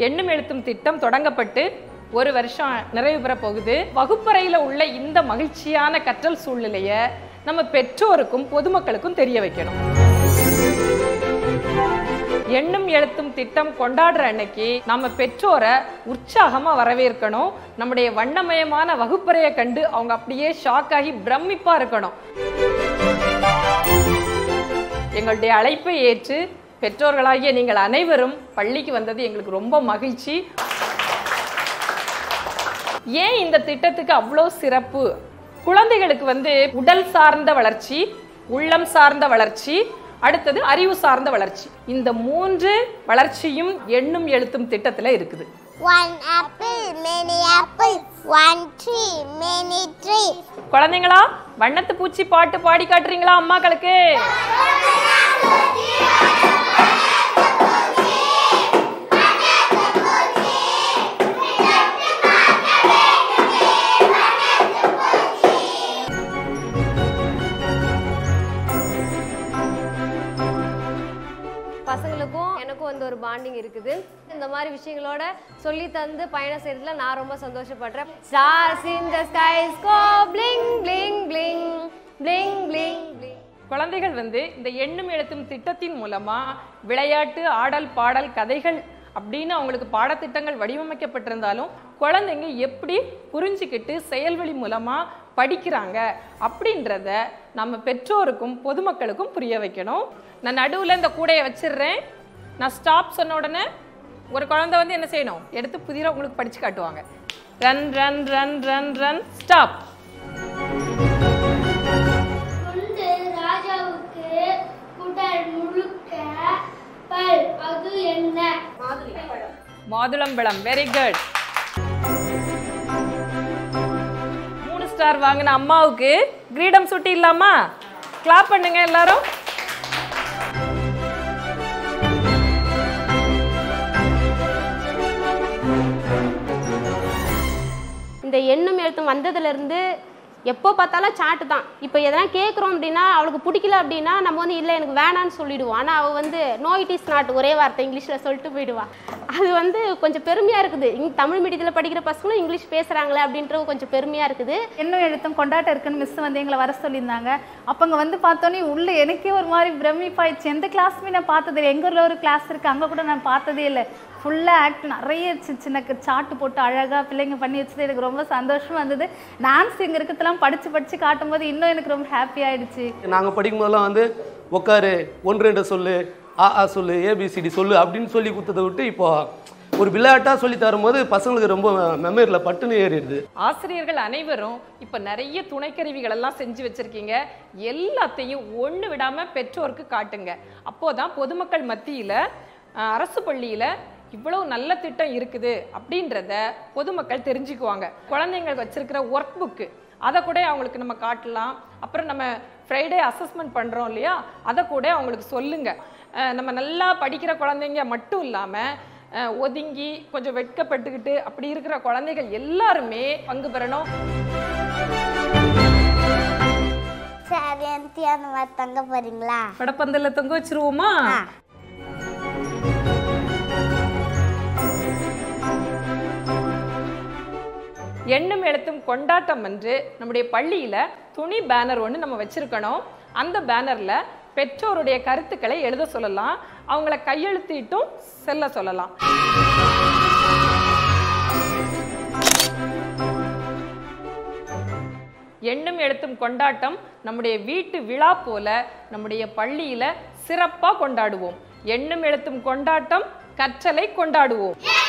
எண்ணும் எழுத்தும் திட்டம் தொடங்கப்பட்டு ஒரு வருஷம் நிறைவு பெற போகுது வகுப்பறையில் உள்ள இந்த மகிழ்ச்சியான கற்றல் சூழ்நிலையை நம்ம பெற்றோருக்கும் பொதுமக்களுக்கும் தெரிய வைக்கணும் எண்ணும் எழுத்தும் திட்டம் கொண்டாடுற அன்னைக்கு நம்ம பெற்றோரை உற்சாகமா வரவேற்கணும் நம்முடைய வண்ணமயமான வகுப்பறையை கண்டு அவங்க அப்படியே ஷாக் ஆகி பிரமிப்பா இருக்கணும் எங்களுடைய அழைப்பை ஏற்று பெற்றோர்களாகிய நீங்கள் அனைவரும் பள்ளிக்கு வந்தது எங்களுக்கு ரொம்ப மகிழ்ச்சி ஏன் இந்த திட்டத்துக்கு அவ்வளோ சிறப்பு குழந்தைகளுக்கு வந்து உடல் சார்ந்த வளர்ச்சி உள்ளம் சார்ந்த வளர்ச்சி அடுத்தது அறிவு சார்ந்த வளர்ச்சி இந்த மூன்று வளர்ச்சியும் எண்ணும் எழுத்தும் திட்டத்துல இருக்குது One apple, many apples. One tree, many trees. குழந்தைங்களா வண்ணத்து பூச்சி பாட்டு பாடி காட்டுறீங்களா அம்மாக்களுக்கு பசங்களுக்கும் எனக்கும் வந்து ஒரு பாண்டிங் இருக்குது இந்த மாதிரி விஷயங்களோட சொல்லி தந்து பயணம் செய்யறதுல நான் ரொம்ப சந்தோஷப்படுறேன் stars in the skies go bling bling bling bling bling bling குழந்தைகள் வந்து இந்த எண்ணும் எழுத்தும் திட்டத்தின் மூலமா விளையாட்டு ஆடல் பாடல் கதைகள் அப்படின்னு அவங்களுக்கு பாடத்திட்டங்கள் வடிவமைக்கப்பட்டிருந்தாலும் குழந்தைங்க எப்படி புரிஞ்சுக்கிட்டு செயல்வழி மூலமா படிக்கிறாங்க அப்படின்றத நம்ம பெற்றோருக்கும் பொதுமக்களுக்கும் புரிய வைக்கணும் நான் நடுவில் இந்த கூடையை வச்சிடுறேன் நான் ஸ்டாப் சொன்ன உடனே ஒரு குழந்தை வந்து என்ன செய்யணும் எடுத்து புதிர உங்களுக்கு படிச்சு காட்டுவாங்க run run run run run stop குண்டு ராஜாவுக்கு குடல் முழுக்க பல் அது என்ன மாதுளம்பழம் வெரி குட் மூணு ஸ்டார் வாங்கின அம்மாவுக்கு கிரீடம் சுட்டிடலாமா கிளாப் பண்ணுங்க எல்லாரும் இந்த எண்ணும் எழுத்தும் வந்ததுலேருந்து எப்போ பார்த்தாலும் சாட்டு தான் இப்போ எதனா கேட்குறோம் அப்படின்னா அவளுக்கு பிடிக்கல அப்படின்னா நம்ம வந்து இல்லை எனக்கு வேணான்னு சொல்லிடுவோம் ஆனால் அவள் வந்து நோ இட் இஸ் நாட் ஒரே வார்த்தை இங்கிலீஷில் சொல்லிட்டு போயிடுவா அது வந்து கொஞ்சம் பெருமையாக இருக்குது இங்கே தமிழ் மீடியத்தில் படிக்கிற பசங்களும் இங்கிலீஷ் பேசுகிறாங்களே அப்படின்றது கொஞ்சம் பெருமையாக இருக்குது எண்ணம் எழுத்தும் கொண்டாட்டம் இருக்குன்னு மிஸ் வந்து எங்களை வர சொல்லியிருந்தாங்க அப்போ அங்கே வந்து பார்த்தோன்னே உள்ள எனக்கே ஒரு மாதிரி பிரமிப்பாயிடுச்சு எந்த கிளாஸுமே நான் பார்த்தது இல்லை எங்கள் ஊரில் ஒரு கிளாஸ் இருக்குது அங்கே கூட நான் பார்த்ததே இல்லை ஃபுல்லாக ஆக்ட் நிறைய சி- சின்ன க- சாட்டு போட்டு அழகாக பிள்ளைங்க பண்ணி வச்சது எனக்கு ரொம்ப சந்தோஷமாக இருந்தது டான்ஸ் இங்கே இருக்கிறதெல்லாம் படித்து படித்து காட்டும்போது இன்னும் எனக்கு ரொம்ப ஹாப்பி ஆயிடுச்சு நாங்கள் படிக்கும்போதெல்லாம் வந்து உட்காரு ஒன்று ரெண்டு சொல்லு ஆ ஆ சொல்லு ஏபிசிடி சொல்லு அப்படின்னு சொல்லி கொடுத்ததை விட்டு இப்போ ஒரு விளையாட்டாக சொல்லி தரும்போது பசங்களுக்கு ரொம்ப மெமரியில் பட்டுன்னு ஏறிடுது ஆசிரியர்கள் அனைவரும் இப்ப நிறைய துணைக்கருவிகள் எல்லாம் செஞ்சு வச்சிருக்கீங்க எல்லாத்தையும் ஒண்ணு விடாம பெற்றோருக்கு காட்டுங்க அப்போதான் பொதுமக்கள் மத்தியில அஹ், அரசு பள்ளியில இவ்வளவு நல்ல திட்டம் இருக்குது அப்படின்றத பொதுமக்கள் தெரிஞ்சுக்குவாங்க குழந்தைங்களுக்கு வச்சிருக்கிற ஒர்க் புக்கு அதை கூட அவங்களுக்கு நம்ம காட்டலாம் அப்புறம் நம்ம ஃப்ரைடே அசஸ்மெண்ட் பண்ணுறோம் இல்லையா அதை கூட அவங்களுக்கு சொல்லுங்க அஹ் நம்ம நல்லா படிக்கிற குழந்தைங்க மட்டும் இல்லாமல் ஒதுங்கி கொஞ்சம் வெட்கப்பட்டுக்கிட்டு அப்படி இருக்கிற குழந்தைகள் எல்லாருமே பங்கு பெறணும் சரி அந்தி அந்த மாதிரி தங்க போறீங்களா படப்பந்தல்ல தொங்க வச்சிருவோமா ஆ. எண்ணும் எழுத்தும் கொண்டாட்டம் என்று நம்முடைய பள்ளியில துணி பேனர் ஒன்று நம்ம வச்சிருக்கணும் அந்த பேனர்ல பெற்றோருடைய கருத்துக்களை எழுத சொல்லலாம் அவங்கள கையெழுத்திட்டும் செல்ல சொல்லலாம் எண்ணும் எழுத்தும் கொண்டாட்டம் நம்முடைய வீட்டு விழா போல நம்முடைய பள்ளியில சிறப்பா கொண்டாடுவோம் எண்ணும் எழுத்தும் கொண்டாட்டம் கற்றலை கொண்டாடுவோம்